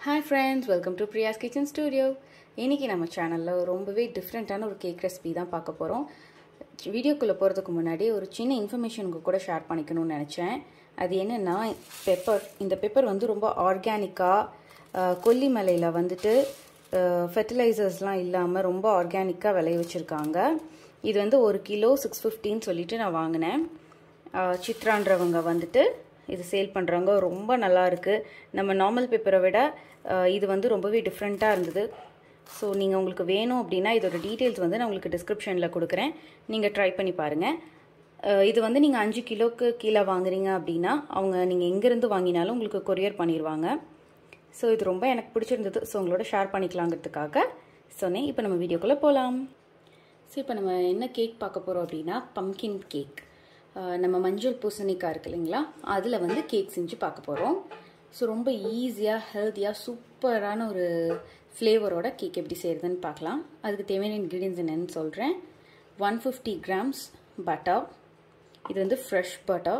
hi friends welcome to Priya's kitchen studio இன்றைக்கி நம்ம சேனலில் ரொம்பவே டிஃப்ரெண்ட்டான ஒரு கேக் ரெசிபி தான் பார்க்க போகிறோம் வீடியோக்குள்ளே போகிறதுக்கு முன்னாடி ஒரு சின்ன இன்ஃபர்மேஷன் உங்கள் கூட ஷேர் பண்ணிக்கணும்னு நினச்சேன் அது என்னென்னா பெப்பர் இந்த பெப்பர் வந்து ரொம்ப ஆர்கானிக்காக கொல்லிமலையில் வந்துட்டு ஃபெர்டிலைசர்ஸ்லாம் இல்லாமல் ரொம்ப ஆர்கானிக்காக விளைய வச்சுருக்காங்க இது வந்து ஒரு கிலோ சிக்ஸ் ஃபிஃப்டின்னு சொல்லிட்டு நான் வாங்கினேன் சித்ரான்றவங்க வந்துட்டு இது சேல் பண்ணுறவங்க ரொம்ப நல்லா இருக்குது நம்ம நார்மல் பேப்பரை விட இது வந்து ரொம்பவே டிஃப்ரெண்ட்டாக இருந்தது ஸோ நீங்கள் உங்களுக்கு வேணும் அப்படின்னா இதோட டீட்டெயில்ஸ் வந்து நான் உங்களுக்கு டிஸ்கிரிப்ஷனில் கொடுக்குறேன் நீங்கள் ட்ரை பண்ணி பாருங்கள் இது வந்து நீங்கள் அஞ்சு கிலோக்கு கீழே வாங்குறீங்க அப்படின்னா அவங்க நீங்கள் எங்கேருந்து வாங்கினாலும் உங்களுக்கு கொரியர் பண்ணிடுவாங்க ஸோ இது ரொம்ப எனக்கு பிடிச்சிருந்தது ஸோ உங்களோட ஷேர் பண்ணிக்கலாங்கிறதுக்காக சொன்னேன் இப்போ நம்ம வீடியோக்குள்ளே போகலாம் ஸோ இப்போ நம்ம என்ன கேக் பார்க்க போகிறோம் அப்படின்னா பம்கின் கேக் நம்ம மஞ்சள் பூசணிக்காய் இருக்கு இல்லைங்களா அதில் வந்து கேக் செஞ்சு பார்க்க போகிறோம் ஸோ ரொம்ப ஈஸியாக ஹெல்த்தியாக சூப்பரான ஒரு ஃப்ளேவரோட கேக் எப்படி செய்கிறதுன்னு பார்க்கலாம் அதுக்கு தேவையான இன்க்ரீடியன்ஸ் என்னென்னு சொல்கிறேன் ஒன் ஃபிஃப்டி கிராம்ஸ் பட்டர் இது வந்து ஃப்ரெஷ் பட்டர்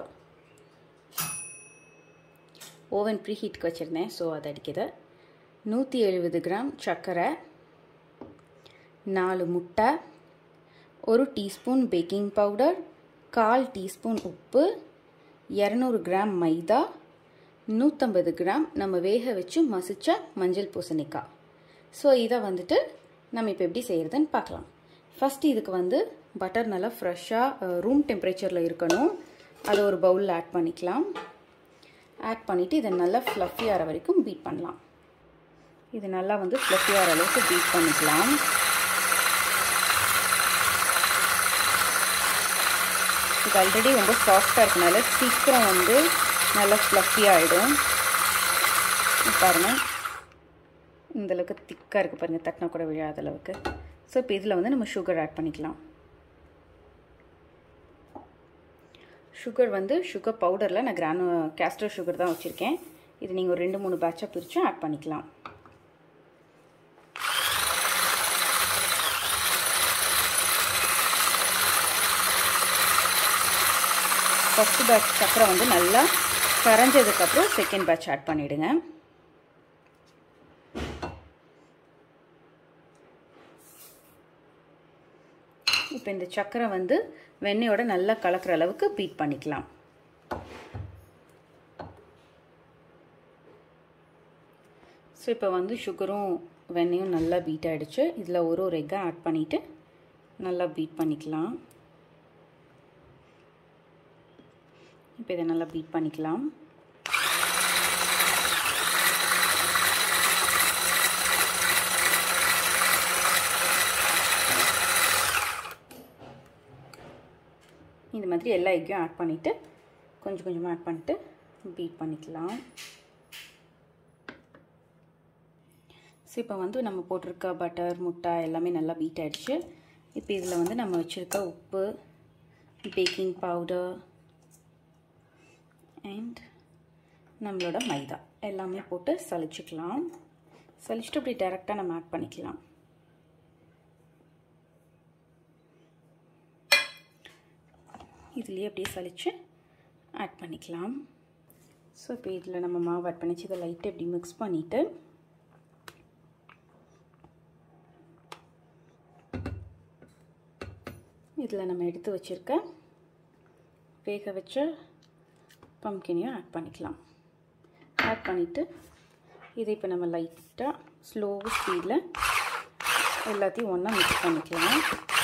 ஓவன் ப்ரீ ஹீட்க்கு வச்சுருந்தேன் ஸோ அதை அடிக்குது நூற்றி எழுபது கிராம் சர்க்கரை நாலு முட்டை ஒரு டீஸ்பூன் பேக்கிங் பவுடர் கால் டீஸ்பூன் உப்பு இரநூறு கிராம் மைதா நூற்றம்பது கிராம் நம்ம வேக வச்சு மசித்த மஞ்சள் பூசணிக்காய் ஸோ இதை வந்துட்டு நம்ம இப்போ எப்படி செய்கிறதுன்னு பார்க்கலாம் ஃபஸ்ட்டு இதுக்கு வந்து பட்டர் நல்லா ஃப்ரெஷ்ஷாக ரூம் டெம்பரேச்சரில் இருக்கணும் அதை ஒரு பவுலில் ஆட் பண்ணிக்கலாம் ஆட் பண்ணிவிட்டு இதை நல்லா ஃப்ளஃபி ஆகிற வரைக்கும் பீட் பண்ணலாம் இது நல்லா வந்து ஃப்ளஃபி ஆகிற அளவுக்கு பீட் பண்ணிக்கலாம் இது ஆல்ரெடி ரொம்ப சாஃப்டாக இருக்கனால சீக்கிரம் வந்து நல்லா ஃப்ளஃபி ஆகிடும் பாருங்கள் இந்தளவுக்கு திக்காக இருக்குது பாருங்கள் தட்டினா கூட விழாத அளவுக்கு ஸோ இப்போ இதில் வந்து நம்ம சுகர் ஆட் பண்ணிக்கலாம் சுகர் வந்து சுகர் பவுடரில் நான் கிரானு கேஸ்டர் சுகர் தான் வச்சுருக்கேன் இது நீங்கள் ஒரு ரெண்டு மூணு பேட்சாக பிரித்தும் ஆட் பண்ணிக்கலாம் ஃபஸ்ட்டு பேட்ச் சக்கரை வந்து நல்லா கரைஞ்சதுக்கப்புறம் செகண்ட் பேட்ச் ஆட் பண்ணிவிடுங்க இப்போ இந்த சக்கரை வந்து வெண்ணெயோட நல்லா கலக்கிற அளவுக்கு பீட் பண்ணிக்கலாம் ஸோ இப்போ வந்து சுகரும் வெண்ணெயும் நல்லா பீட் ஆகிடுச்சு இதில் ஒரு ஒரு எக்கை ஆட் பண்ணிவிட்டு நல்லா பீட் பண்ணிக்கலாம் இப்போ இதை நல்லா பீட் பண்ணிக்கலாம் இந்த மாதிரி எல்லா எக்கையும் ஆட் பண்ணிவிட்டு கொஞ்சம் கொஞ்சமாக ஆட் பண்ணிட்டு பீட் பண்ணிக்கலாம் ஸோ இப்போ வந்து நம்ம போட்டிருக்க பட்டர் முட்டை எல்லாமே நல்லா பீட் ஆகிடுச்சு இப்போ இதில் வந்து நம்ம வச்சுருக்க உப்பு பேக்கிங் பவுடர் அண்ட் நம்மளோட மைதா எல்லாமே போட்டு சளிச்சுக்கலாம் சளிச்சுட்டு அப்படி டேரெக்டாக நம்ம ஆட் பண்ணிக்கலாம் இதுலேயே அப்படியே சளிச்சு ஆட் பண்ணிக்கலாம் ஸோ இப்போ இதில் நம்ம மாவு ஆட் பண்ணிச்சு இதை லைட்டாக இப்படி மிக்ஸ் பண்ணிவிட்டு இதில் நம்ம எடுத்து வச்சுருக்க வேக வச்ச பம்கினையும் ஆட் பண்ணிக்கலாம் ஆட் பண்ணிவிட்டு இதை இப்போ நம்ம லைட்டாக ஸ்லோ ஸ்பீடில் எல்லாத்தையும் ஒன்றா மிக்ஸ் பண்ணிக்கலாம்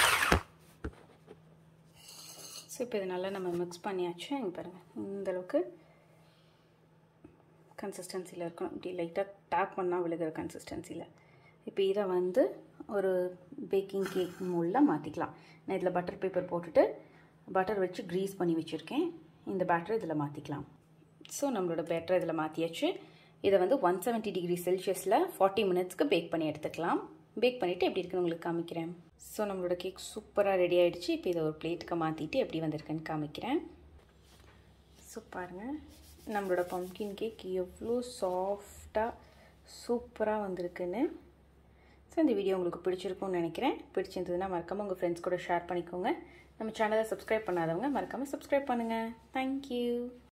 ஸோ இப்போ இது நல்லா நம்ம மிக்ஸ் பண்ணியாச்சு இங்கே பாருங்கள் இந்தளவுக்கு கன்சிஸ்டன்சியில் இருக்கணும் இப்படி லைட்டாக டேப் பண்ணால் விழுகிற கன்சிஸ்டன்சியில் இப்போ இதை வந்து ஒரு பேக்கிங் கேக் மூலில் மாற்றிக்கலாம் நான் இதில் பட்டர் பேப்பர் போட்டுட்டு பட்டர் வச்சு க்ரீஸ் பண்ணி வச்சுருக்கேன் இந்த பேட்டரை இதில் மாற்றிக்கலாம் ஸோ நம்மளோட பேட்டரை இதில் மாற்றியாச்சு இதை வந்து ஒன் செவன்ட்டி டிகிரி செல்சியஸில் ஃபார்ட்டி மினிட்ஸ்க்கு பேக் பண்ணி எடுத்துக்கலாம் பேக் பண்ணிவிட்டு எப்படி இருக்குன்னு உங்களுக்கு காமிக்கிறேன் ஸோ நம்மளோட கேக் சூப்பராக ரெடி ஆகிடுச்சு இப்போ இதை ஒரு பிளேட்டுக்கு மாற்றிட்டு எப்படி வந்திருக்குன்னு காமிக்கிறேன் ஸோ பாருங்கள் நம்மளோட பம்கின் கேக் எவ்வளோ சாஃப்டாக சூப்பராக வந்திருக்குன்னு ஸோ இந்த வீடியோ உங்களுக்கு பிடிச்சிருக்கும்னு நினைக்கிறேன் பிடிச்சிருந்ததுன்னா மறக்காமல் உங்கள் ஃப்ரெண்ட்ஸ் கூட ஷேர் பண்ணிக்கோங்க நம்ம சேனலை சப்ஸ்கிரைப் பண்ணாதவங்க மறக்காமல் சப்ஸ்கிரைப் பண்ணுங்கள் தேங்க்யூ